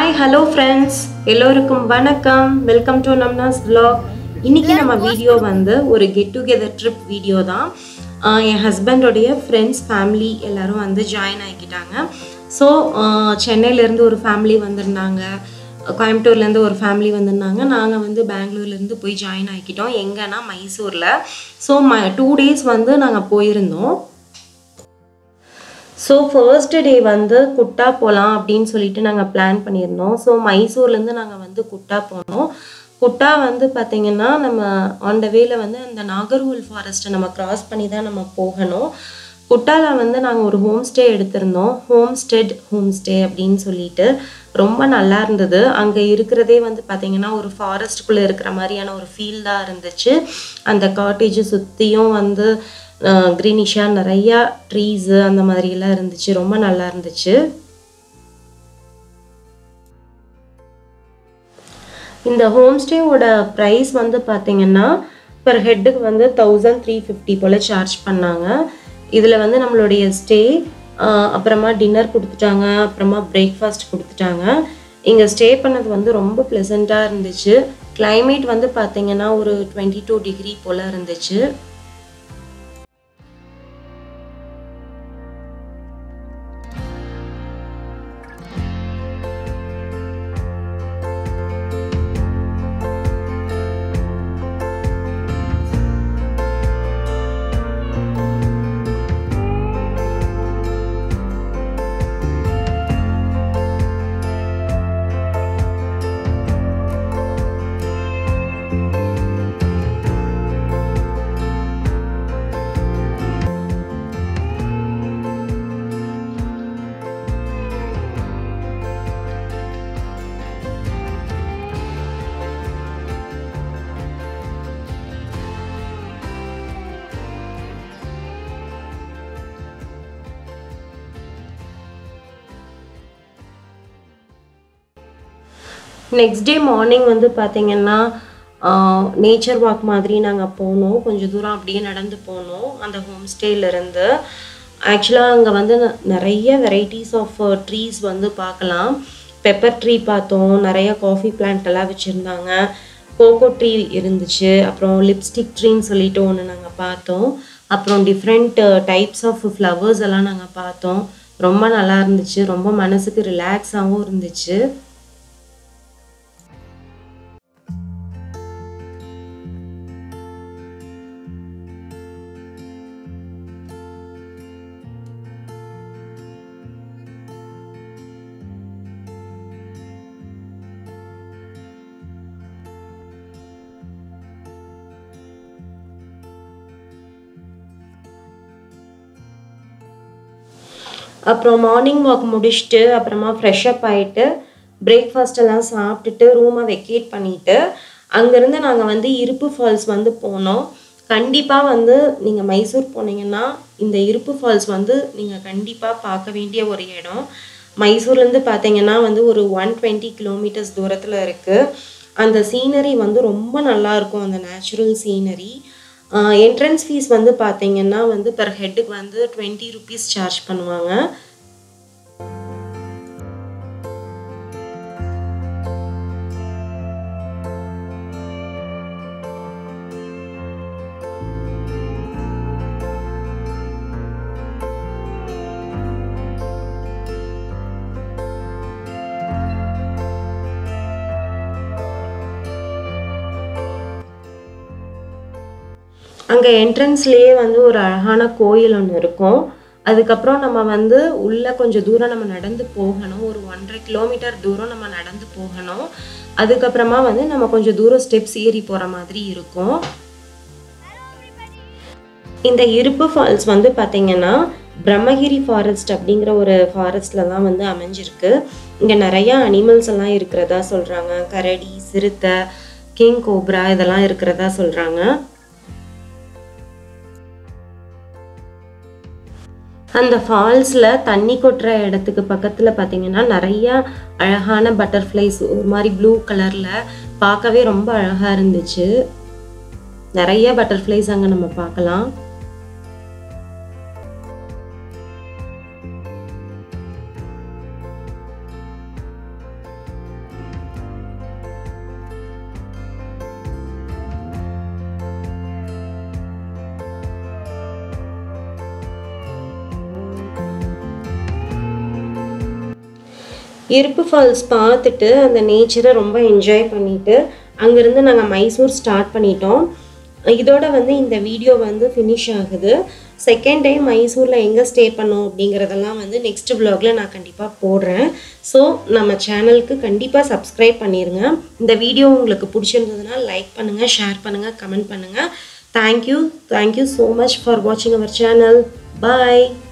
hi hello friends எல்லோருக்கும் வணக்கம் welcome to நம்னாஸ் vlog இன்னைக்கு நம்ம வீடியோ வந்து ஒரு கெட் டுகெதர் ட்ரிப் வீடியோ தான் ஆஹ் என் ஹஸ்பண்டோடைய ஃப்ரெண்ட்ஸ் ஃபேமிலி எல்லாரும் வந்து ஜாயின் ஆகிக்கிட்டாங்க ஸோ சென்னையிலேருந்து ஒரு ஃபேமிலி வந்திருந்தாங்க கோயம்புத்தூர்லேருந்து ஒரு ஃபேமிலி வந்திருந்தாங்க நாங்கள் வந்து பெங்களூர்லேருந்து போய் ஜாயின் ஆகிக்கிட்டோம் எங்கன்னா மைசூரில் ஸோ ம டூ டேஸ் வந்து நாங்கள் போயிருந்தோம் ஸோ ஃபர்ஸ்ட் டே வந்து குட்டா போகலாம் அப்படின்னு சொல்லிட்டு நாங்கள் பிளான் பண்ணியிருந்தோம் ஸோ மைசூர்லேருந்து நாங்கள் வந்து குட்டா போனோம் குட்டா வந்து பார்த்திங்கன்னா நம்ம ஆன் த வேல வந்து அந்த நாகர்ஹோல் ஃபாரஸ்ட்டை நம்ம கிராஸ் பண்ணி தான் நம்ம போகணும் குட்டாவில் வந்து நாங்கள் ஒரு ஹோம் ஸ்டே எடுத்திருந்தோம் ஹோம் ஸ்டெட் ஹோம் ஸ்டே அப்படின்னு சொல்லிட்டு ரொம்ப நல்லா இருந்தது அங்கே இருக்கிறதே வந்து பார்த்திங்கன்னா ஒரு ஃபாரஸ்ட்டுக்குள்ளே இருக்கிற மாதிரியான ஒரு ஃபீல் தான் இருந்துச்சு அந்த காட்டேஜ் சுற்றியும் வந்து க்ரீனிஷாக நிறையா ட்ரீஸு அந்த மாதிரிலாம் இருந்துச்சு ரொம்ப நல்லா இருந்துச்சு இந்த ஹோம் ஸ்டேவோட ப்ரைஸ் வந்து பார்த்தீங்கன்னா பெர் ஹெட்டுக்கு வந்து தௌசண்ட் த்ரீ ஃபிஃப்டி போல் சார்ஜ் பண்ணாங்க இதில் வந்து நம்மளுடைய ஸ்டே அப்புறமா டின்னர் கொடுத்துட்டாங்க அப்புறமா பிரேக்ஃபாஸ்ட் கொடுத்துட்டாங்க இங்கே ஸ்டே பண்ணது வந்து ரொம்ப ப்ளசண்ட்டாக இருந்துச்சு climate வந்து பார்த்தீங்கன்னா ஒரு டுவெண்ட்டி டூ டிகிரி போல் இருந்துச்சு நெக்ஸ்ட் டே மார்னிங் வந்து பார்த்தீங்கன்னா நேச்சர் வாக் மாதிரி நாங்கள் போனோம் கொஞ்சம் தூரம் அப்படியே நடந்து போனோம் அந்த ஹோம் ஸ்டேலேருந்து ஆக்சுவலாக அங்கே வந்து ந- நிறைய வெரைட்டிஸ் ஆஃப் ட்ரீஸ் வந்து பார்க்கலாம் பெப்பர் ட்ரீ பார்த்தோம் நிறைய காஃபி பிளான்ட் எல்லாம் வச்சுருந்தாங்க கோகோ ட்ரீ இருந்துச்சு அப்புறம் லிப்ஸ்டிக் ட்ரீன்னு சொல்லிட்டு ஒன்று நாங்கள் பார்த்தோம் அப்புறம் டிஃப்ரெண்ட் டைப்ஸ் ஆஃப் ஃப்ளவர்ஸ் எல்லாம் நாங்கள் பார்த்தோம் ரொம்ப நல்லா இருந்துச்சு ரொம்ப மனசுக்கு ரிலாக்ஸாகவும் இருந்துச்சு அப்புறம் மார்னிங் வாக் முடிச்சுட்டு அப்புறமா ஃப்ரெஷ் அப் ஆகிட்டு பிரேக்ஃபாஸ்ட் எல்லாம் சாப்பிட்டுட்டு ரூமை வெக்கேட் பண்ணிட்டு அங்கேருந்து நாங்கள் வந்து இருப்பு ஃபால்ஸ் வந்து போனோம் கண்டிப்பாக வந்து நீங்கள் மைசூர் போனீங்கன்னா இந்த இருப்பு ஃபால்ஸ் வந்து நீங்கள் கண்டிப்பாக பார்க்க வேண்டிய ஒரு இடம் மைசூர்லேருந்து பார்த்தீங்கன்னா வந்து ஒரு ஒன் டுவெண்ட்டி கிலோமீட்டர்ஸ் தூரத்தில் இருக்குது அந்த சீனரி வந்து ரொம்ப நல்லா இருக்கும் அந்த நேச்சுரல் சீனரி என்ட்ரன்ஸ் ஃபீஸ் வந்து பார்த்தீங்கன்னா வந்து பெர் ஹெட்டுக்கு வந்து டுவெண்ட்டி ருபீஸ் சார்ஜ் பண்ணுவாங்க அங்கே என்ட்ரன்ஸ்லேயே வந்து ஒரு அழகான கோயில் ஒன்று இருக்கும் அதுக்கப்புறம் நம்ம வந்து உள்ளே கொஞ்சம் தூரம் நம்ம நடந்து போகணும் ஒரு ஒன்றரை கிலோமீட்டர் தூரம் நம்ம நடந்து போகணும் அதுக்கப்புறமா வந்து நம்ம கொஞ்சம் தூரம் ஸ்டெப்ஸ் ஏறி போகிற மாதிரி இருக்கும் இந்த இருப்பு ஃபால்ஸ் வந்து பார்த்தீங்கன்னா பிரம்மகிரி ஃபாரஸ்ட் அப்படிங்கிற ஒரு ஃபாரஸ்டில் தான் வந்து அமைஞ்சிருக்கு இங்கே நிறையா அனிமல்ஸ் எல்லாம் இருக்கிறதா சொல்கிறாங்க கரடி சிறுத்தை கிங் கோப்ரா இதெல்லாம் இருக்கிறதா சொல்கிறாங்க அந்த ஃபால்ஸில் தண்ணி கொட்டுற இடத்துக்கு பக்கத்தில் பார்த்தீங்கன்னா நிறைய அழகான பட்டர்ஃப்ளைஸ் ஒரு மாதிரி ப்ளூ கலரில் பார்க்கவே ரொம்ப அழகாக இருந்துச்சு நிறைய பட்டர்ஃப்ளைஸ் அங்கே நம்ம பார்க்கலாம் இருப்பு ஃபால்ஸ் பார்த்துட்டு அந்த நேச்சரை ரொம்ப என்ஜாய் பண்ணிட்டு அங்கேருந்து நாங்கள் மைசூர் ஸ்டார்ட் பண்ணிட்டோம் இதோட வந்து இந்த வீடியோ வந்து ஃபினிஷ் ஆகுது செகண்ட் டைம் மைசூரில் எங்கே ஸ்டே பண்ணோம் அப்படிங்கிறதெல்லாம் வந்து நெக்ஸ்ட் vlogல நான் கண்டிப்பாக போடுறேன் ஸோ நம்ம சேனலுக்கு கண்டிப்பாக சப்ஸ்கிரைப் பண்ணிடுங்க இந்த வீடியோ உங்களுக்கு பிடிச்சிருந்ததுன்னா லைக் பண்ணுங்கள் ஷேர் பண்ணுங்கள் கமெண்ட் பண்ணுங்கள் thank you thank you so much for வாட்சிங் அவர் சேனல் பாய்